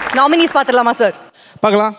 Nominees பார்த்துடலாமா sir பார்க்கலாம்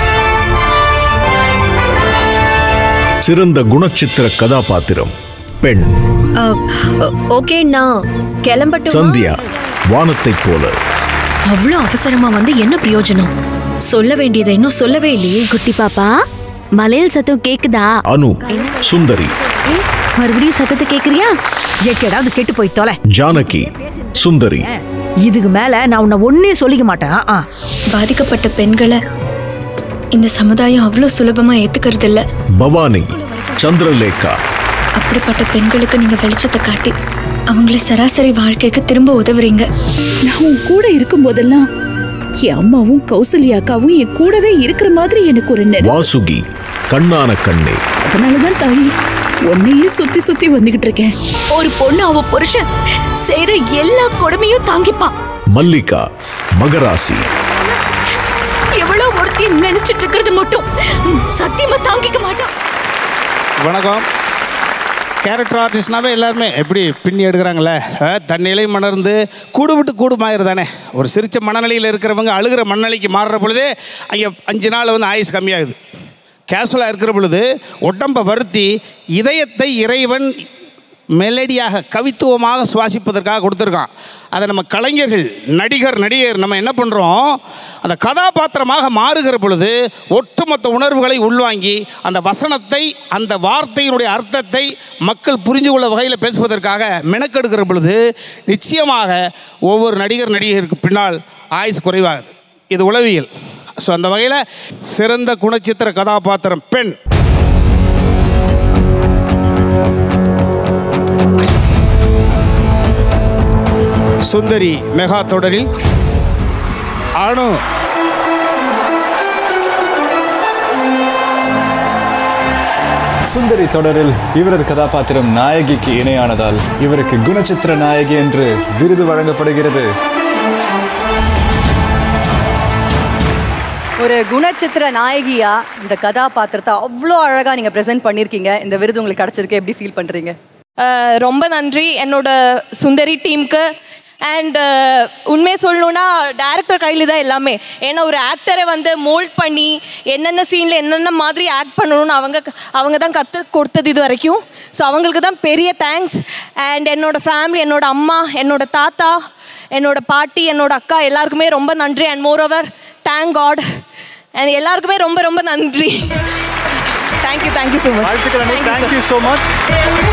சிறந்த குணச்சித்திர கதாபாத்திரம் பெண் ஓகே நான் கிளம்பட்டும் சந்தியா வானத்தைப் போல அவ்வளோ அவசரமா வந்து என்ன பிரயோஜனம் சொல்ல வேண்டியதை இன்னும் சொல்லவே இல்லையே குட்டி பாப்பா மலையல் சத்தம் கேக்குதா அனு சுந்தரி ஏய், மறுபடியும் சத்தத்தை கேக்குறியா எக்கேடாவது கெட்டு போய் தொலை ஜானகி சுந்தரி இதுக்கு மேல நான் உன்னை ஒன்னே சொல்லிக்க மாட்டேன் ஆ, ஆ. பாதிக்கப்பட்ட பெண்களை இந்த சமுதாயம் அவ்வளோ சுலபமா ஏத்துக்கிறது இல்ல பவானி சந்திரலேகா அப்படிப்பட்ட பெண்களுக்கு நீங்க வெளிச்சத்தை காட்டி அவங்கள சராசரி வாழ்க்கைக்கு திரும்ப உதவுறீங்க நான் உன் கூட இருக்கும் போதெல்லாம் என் அம்மாவும் கௌசல்யா அக்காவும் என் கூடவே இருக்கிற மாதிரி எனக்கு ஒரு நினைவு வாசுகி கண்ணான கண்ணே அதனாலதான் தாயி உன்னையே சுத்தி சுத்தி வந்துகிட்டு இருக்கேன் ஒரு பொண்ணு அவ புருஷன் செய்யற எல்லா கொடுமையும் தாங்கிப்பா மல்லிகா மகராசி எவ்வளவு ஒருத்தி நினைச்சிட்டு இருக்கிறது மட்டும் சத்தியமா தாங்கிக்க மாட்டான் வணக்கம் கேரக்டர் ஆர்டிஸ்ட்னாவே எல்லாருமே எப்படி பின்னி எடுக்கிறாங்களே அஹ், தன்னிலை மணர்ந்து கூடு விட்டு கூடு மாயிரு தானே ஒரு சிரிச்ச மனநிலையில் இருக்கிறவங்க அழுகிற மனநிலைக்கு மாறுற பொழுதே அங்கே அஞ்சு நாள் வந்து ஆயுஸ் கம்மியாகுது கேஷுவலாக இருக்கிற பொழுது உடம்பை வருத்தி இதயத்தை இறைவன் மெலடியாக கவித்துவமாக சுவாசிப்பதற்காக கொடுத்துருக்கான் அதை நம்ம கலைஞர்கள் நடிகர் நடிகர் நம்ம என்ன பண்ணுறோம் அந்த கதாபாத்திரமாக மாறுகிற பொழுது ஒட்டுமொத்த உணர்வுகளை உள்வாங்கி அந்த வசனத்தை அந்த வார்த்தையினுடைய அர்த்தத்தை மக்கள் புரிஞ்சு கொள்ள வகையில் பேசுவதற்காக மெனக்கெடுக்கிற பொழுது நிச்சயமாக ஒவ்வொரு நடிகர் நடிகருக்கு பின்னால் ஆயுஸ் குறைவாகுது இது உளவியல் ஸோ அந்த வகையில் சிறந்த குணச்சித்திர கதாபாத்திரம் பெண் சுந்தரி மெகா தொடரில் அணு சுந்தரி தொடரில் இவரது கதாபாத்திரம் நாயகிக்கு இணையானதால் இவருக்கு குணச்சித்திர நாயகி என்று விருது வழங்கப்படுகிறது ஒரு குணச்சித்திர நாயகியா இந்த கதாபாத்திரத்தை அவ்வளோ அழகா நீங்க ப்ரெசென்ட் பண்ணிருக்கீங்க இந்த விருது உங்களுக்கு கிடைச்சிருக்கு எப்படி ஃபீல் பண்றீங்க அஹ் ரொம்ப நன்றி என்னோட சுந்தரி டீமுக்கு அண்ட் உண்மையை சொல்லணும்னா டேரக்டர் கையில் தான் எல்லாமே ஏன்னா ஒரு ஆக்டரை வந்து மோல்ட் பண்ணி என்னென்ன சீனில் என்னென்ன மாதிரி ஆக்ட் பண்ணணும்னு அவங்க அவங்க தான் கற்று கொடுத்தது இது வரைக்கும் ஸோ அவங்களுக்கு தான் பெரிய தேங்க்ஸ் அண்ட் என்னோட ஃபேமிலி என்னோட அம்மா என்னோட தாத்தா என்னோட பாட்டி என்னோட அக்கா எல்லாருக்குமே ரொம்ப நன்றி and moreover thank God and எல்லாருக்குமே ரொம்ப ரொம்ப நன்றி தேங்க்யூ தேங்க்யூ ஸோ மச் வாழ்த்துக்கள் தேங்க்யூ ஸோ மச்